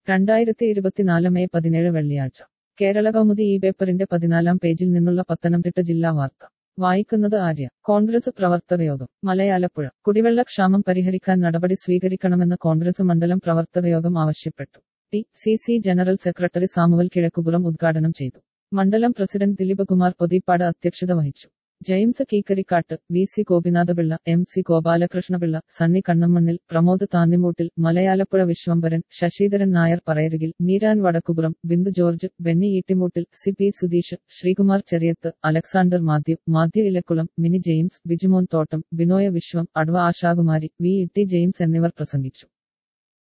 രണ്ടായിരത്തി ഇരുപത്തിനാല് മെയ് പതിനേഴ് വെള്ളിയാഴ്ച കേരള കൗമുദി ഈ പേപ്പറിന്റെ പതിനാലാം പേജിൽ നിന്നുള്ള പത്തനംതിട്ട ജില്ലാ വാർത്ത വായിക്കുന്നത് ആര്യ കോൺഗ്രസ് പ്രവർത്തക യോഗം മലയാലപ്പുഴ കുടിവെള്ള ക്ഷാമം പരിഹരിക്കാൻ നടപടി സ്വീകരിക്കണമെന്ന് കോൺഗ്രസ് മണ്ഡലം പ്രവർത്തക യോഗം ആവശ്യപ്പെട്ടു T C C general secretary Samuel Kizhakkupuram ഉദ്ഘാടനം ചെയ്തു മണ്ഡലം പ്രസിഡന്റ് ദിലീപ് കുമാർ പൊതിപ്പാട് അധ്യക്ഷത വഹിച്ചു James Keekkarikkattu V C Gopinathapillai M C Gopalakrishnapillai Sunny Kannammannil Pramod Thannimoottil Malayalappuzha Viswambharan Sasidharan Nair Parayarukil Meeran Vadakkupuram Bindu George Benny Eettimoottil C P Sudheesh Sreekumar Cheriyath Alexander Mathew Mathew Elakkulam Mini James Bijumon Thottam Binoy Viswam അഡ്വ Ashakumari V E T James എന്നിവർ പ്രസംഗിച്ചു